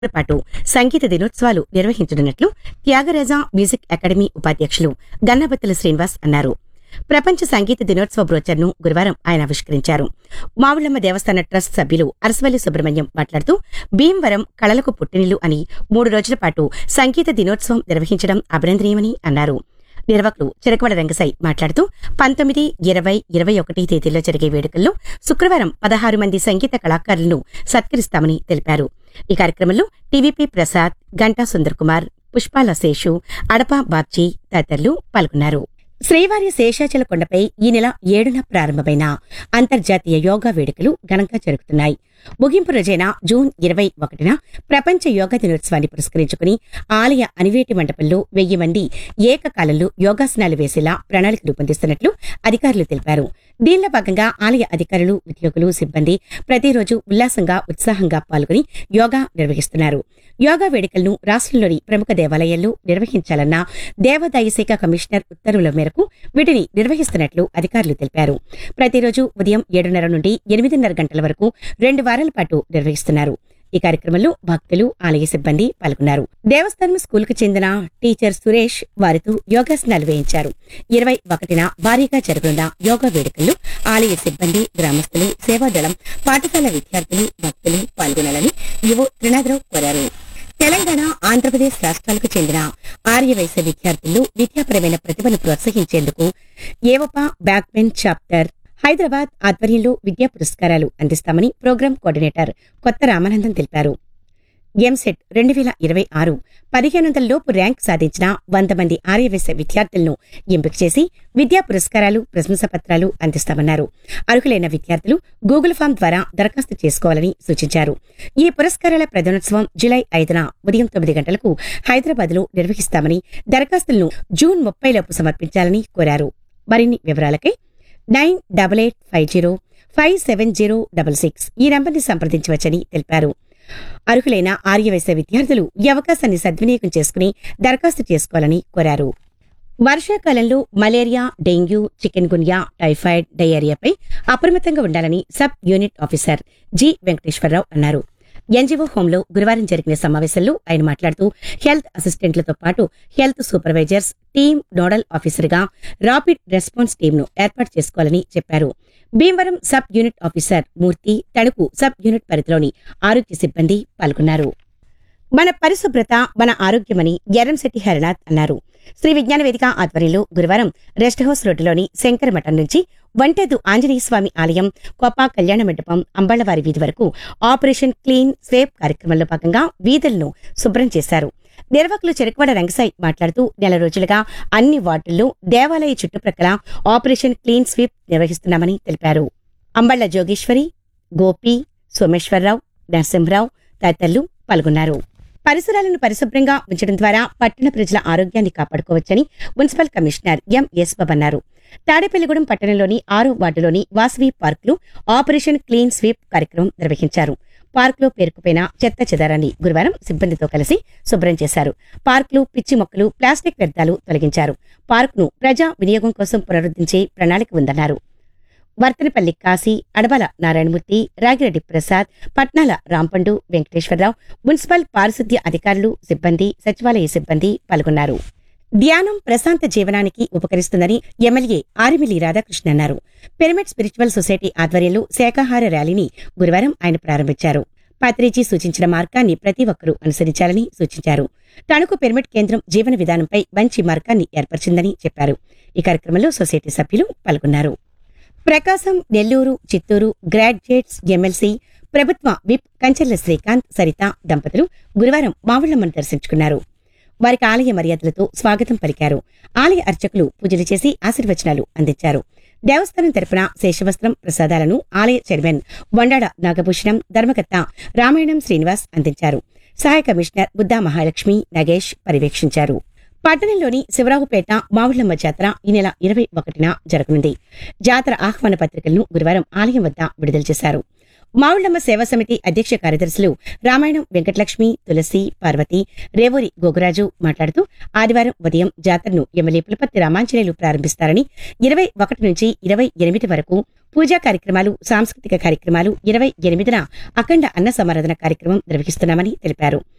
పాటు సంగీత దినోత్సవాలు నిర్వహించనున్నట్లు Tyagaraja music academy ఉపాధ్యక్షులు గన్నబత్తుల శ్రీనివాస్ అన్నారు ప్రపంచ సంగీత దినోత్సవ బ్రోచర్ను గురువారం ఆయన ఆవిష్కరించారు మావుళ్లమ్మ దేవస్థాన ట్రస్ట్ సభ్యులు అరసవల్లి సుబ్రహ్మణ్యం మాట్లాడుతూ భీమవరం కళలకు పుట్టినిల్లు అని మూడు రోజుల పాటు సంగీత దినోత్సవం నిర్వహించడం అభినందనీయమని అన్నారు నిర్వాహకులు చిరకవడ రంగసాయి మాట్లాడుతూ పంతొమ్మిది ఇరవై ఇరవై ఒకటి తేదీల్లో జరిగే వేడుకల్లో శుక్రవారం పదహారు మంది సంగీత కళాకారులను సత్కరిస్తామని తెలిపారు ఈ కార్యక్రమంలో టీవీపీ ప్రసాద్ గంటా సుందర్ కుమార్ పుష్పాల శేషు అడప బాబ్జీ తదితరులు పాల్గొన్నారు శ్రీవారి శేషాచల కొండపై ఈ నెల ఏడున ప్రారంభమైన అంతర్జాతీయ యోగా వేడుకలు ఘనంగా జరుగుతున్నాయి ముగింపు రోజైన జూన్ ఇరవై ఒకటిన ప్రపంచ యోగా దినోత్సవాన్ని పురస్కరించుకుని ఆలయ అనివేటి మండపంలో వెయ్యి మంది ఏకకాలంలో యోగాసనాలు వేసేలా ప్రణాళిక రూపొందిస్తున్నట్లు అధికారులు తెలిపారు దీనిలో భాగంగా ఆలయ అధికారులు ఉద్యోగులు సిబ్బంది ప్రతిరోజు ఉల్లాసంగా ఉత్సాహంగా పాల్గొని యోగా నిర్వహిస్తున్నారు యోగా వేడుకలను రాష్ట్రంలోని ప్రముఖ దేవాలయాల్లో నిర్వహించాలన్న దేవాదాయ శాఖ కమిషనర్ ఉత్తర్వుల మేరకు వీటిని నిర్వహిస్తున్నట్లు అధికారులు తెలిపారు ప్రతిరోజు ఉదయం ఏడున్నర నుండి ఎనిమిదిన్నర గంటల వరకు రెండు వారాల పాటు నిర్వహిస్తున్నారు ఈ కార్యక్రమంలో భక్తులు ఆలయ సిబ్బంది పాల్గొన్నారు దేవస్థానం స్కూల్ కు చెందిన టీచర్ సురేష్ వారితో యోగాసనాలు వేయించారు ఇరవై ఒకటిన భారీగా జరగనున్న యోగా వేడుకల్లో ఆలయ సిబ్బంది గ్రామస్తులు సేవాదళం పాఠశాల విద్యార్థులు భక్తులు పాల్గొనాలని యువ త్రినాథరావు కోరారు తెలంగాణ ఆంధ్రప్రదేశ్ రాష్ట్రాలకు చెందిన ఆర్యవైశ్య విద్యార్థుల్లో విద్యాపరమైన ప్రతిభను ప్రోత్సహించేందుకు ఏవప బ్యాక్ బెంచ్ చాప్టర్ హైదరాబాద్ ఆధ్వర్యంలో విద్యా పురస్కారాలు అందిస్తామని ప్రోగ్రాం కోఆర్డినేటర్ కొత్త రామానందం తెలిపారు ఎంసెట్ రెండు వేల ఇరవై ఆరు పదిహేను వందల లోపు ర్యాంక్ సాధించిన వంద మంది ఆర్యవైశ్య విద్యార్థులను ఎంపిక చేసి విద్యా పురస్కారాలు ప్రశంసా పత్రాలు అందిస్తామన్నారు అర్హులైన విద్యార్థులు గూగుల్ ఫామ్ ద్వారా దరఖాస్తు చేసుకోవాలని సూచించారు ఈ పురస్కారాల ప్రధానోత్సవం జులై ఐదున ఉదయం తొమ్మిది గంటలకు హైదరాబాద్ లో నిర్వహిస్తామని దరఖాస్తులను జూన్ ముప్పై లోపు సమర్పించాలని కోరారు మరిన్ని వివరాలకై nine double eight five zero five seven zero double six ఈ నంబర్ని సంప్రదించవచ్చని తెలిపారు అర్హులైన ఆర్యవైశ్య విద్యార్థులు ఈ అవకాశాన్ని సద్వినియోగం చేసుకుని దరఖాస్తు చేసుకోవాలని కోరారు వర్షాకాలంలో malaria dengue chikungunya typhoid డయేరియాపై అప్రమత్తంగా ఉండాలని sub unit officer G Venkateswararao అన్నారు ఎన్జీఓ హోంలో గురువారం జరిగిన సమావేశంలో ఆయన మాట్లాడుతూ హెల్త్ అసిస్టెంట్లతో పాటు హెల్త్ సూపర్వైజర్స్ టీమ్ నోడల్ ఆఫీసర్గా రాపిడ్ రెస్పాన్స్ టీంను ఏర్పాటు చేసుకోవాలని చెప్పారు Bhimavaram sub unit officer Murthy Tanuku sub unit పరిధిలోని ఆరోగ్య సిబ్బంది పాల్గొన్నారు మన పరిశుభ్రత మన ఆరోగ్యమని ఎర్రంశెట్టి హరినాథ్ అన్నారు శ్రీ విజ్ఞాన వేదిక ఆధ్వర్యంలో గురువారం రెస్ట్ హౌస్ రోడ్డులోని శంకరమఠం నుంచి వంటేదు ఆంజనేయ స్వామి ఆలయం కొప్ప కళ్యాణ మండపం అంబళ్లవారి వీధి వరకు ఆపరేషన్ క్లీన్ స్వేప్ కార్యక్రమంలో భాగంగా వీధులను శుభ్రం చేశారు నిర్వాహకులు చెరకవాడ రంగసాయి మాట్లాడుతూ నెల రోజులుగా అన్ని వార్డుల్లో దేవాలయ చుట్టుప్రక్కల ఆపరేషన్ క్లీన్ స్వీప్ నిర్వహిస్తున్నామని తెలిపారు అంబళ్ల జోగేశ్వరి గోపి సోమేశ్వరరావు నరసింహరావు తదితరులు పాల్గొన్నారు పరిసరాలను పరిశుభ్రంగా ఉంచడం ద్వారా పట్టణ ప్రజల ఆరోగ్యాన్ని కాపాడుకోవచ్చని మున్సిపల్ కమిషనర్ ఎం యశ్వబ్ అన్నారు తాడేపల్లిగూడెం పట్టణంలోని ఆరో వార్డులోని వాసవి పార్కులో ఆపరేషన్ క్లీన్ స్వీప్ కార్యక్రమం నిర్వహించారు పార్కులో పేరుకుపోయిన చెత్త చెదారాన్ని గురువారం సిబ్బందితో కలిసి శుభ్రం చేశారు పార్కులు పిచ్చి మొక్కలు ప్లాస్టిక్ వ్యర్థాలు తొలగించారు పార్కును ప్రజా వినియోగం కోసం పునరుద్ధరించే ప్రణాళిక ఉందన్నారు వర్తనపల్లి కాశీ అడబల నారాయణమూర్తి రాగిరెడ్డి ప్రసాద్ పట్నాల రాంపండు వెంకటేశ్వరరావు మున్సిపల్ పారిశుద్ధ్య అధికారులు సిబ్బంది సచివాలయ సిబ్బంది పాల్గొన్నారు ధ్యానం ప్రశాంత జీవనానికి ఉపకరిస్తుందని ఎమ్మెల్యే ఆరిమిల్లి రాధాకృష్ణ అన్నారు పిరమిడ్ స్పిరిచువల్ సొసైటీ ఆధ్వర్యంలో శాకాహార ర్యాలీని గురువారం ఆయన ప్రారంభించారు పత్రిజీ సూచించిన మార్గాన్ని ప్రతి ఒక్కరూ అనుసరించాలని సూచించారు తణుకు పిరమిడ్ కేంద్రం జీవన విధానంపై మంచి మార్గాన్ని ఏర్పరిచిందని చెప్పారు ఈ కార్యక్రమంలో సొసైటీ సభ్యులు పాల్గొన్నారు ప్రకాశం నెల్లూరు చిత్తూరు గ్రాడ్యుయేట్స్ ఎమ్మెల్సీ ప్రభుత్వ విప్ కంచెర్ల శ్రీకాంత్ సరిత దంపతులు గురువారం మావుళ్లమ్మను దర్శించుకున్నారు వారికి ఆలయ మర్యాదలతో స్వాగతం పలికారు ఆలయ అర్చకులు పూజలు చేసి ఆశీర్వచనాలు అందించారు దేవస్థానం తరపున శేషవస్త్రం ప్రసాదాలను ఆలయ చైర్మన్ వండాడ నాగభూషణం ధర్మకర్త రామాయణం శ్రీనివాస్ అందించారు సహాయ కమిషనర్ బుద్దా మహాలక్ష్మి నగేష్ పర్యవేక్షించారు పట్టణంలోని శివరావుపేట మావుళ్లమ్మ జాతర ఈ నెల ఇరవై ఒకటిన జరగనుంది జాతర ఆహ్వాన పత్రికలను గురువారం ఆలయం వద్ద విడుదల చేశారు మావుళ్లమ్మ సేవా సమితి అధ్యక్ష కార్యదర్శులు రామాయణం వెంకటలక్ష్మి తులసి పార్వతి రేవూరి గోగురాజు మాట్లాడుతూ ఆదివారం ఉదయం జాతరను ఎమ్మెల్యే పులపర్తి రామాంజనేయులు ప్రారంభిస్తారని ఇరవై ఒకటి నుంచి ఇరవై ఎనిమిది వరకు పూజా కార్యక్రమాలు సాంస్కృతిక కార్యక్రమాలు ఇరవై ఎనిమిదిన అఖండ అన్న సమారాధన కార్యక్రమం నిర్వహిస్తున్నామని తెలిపారు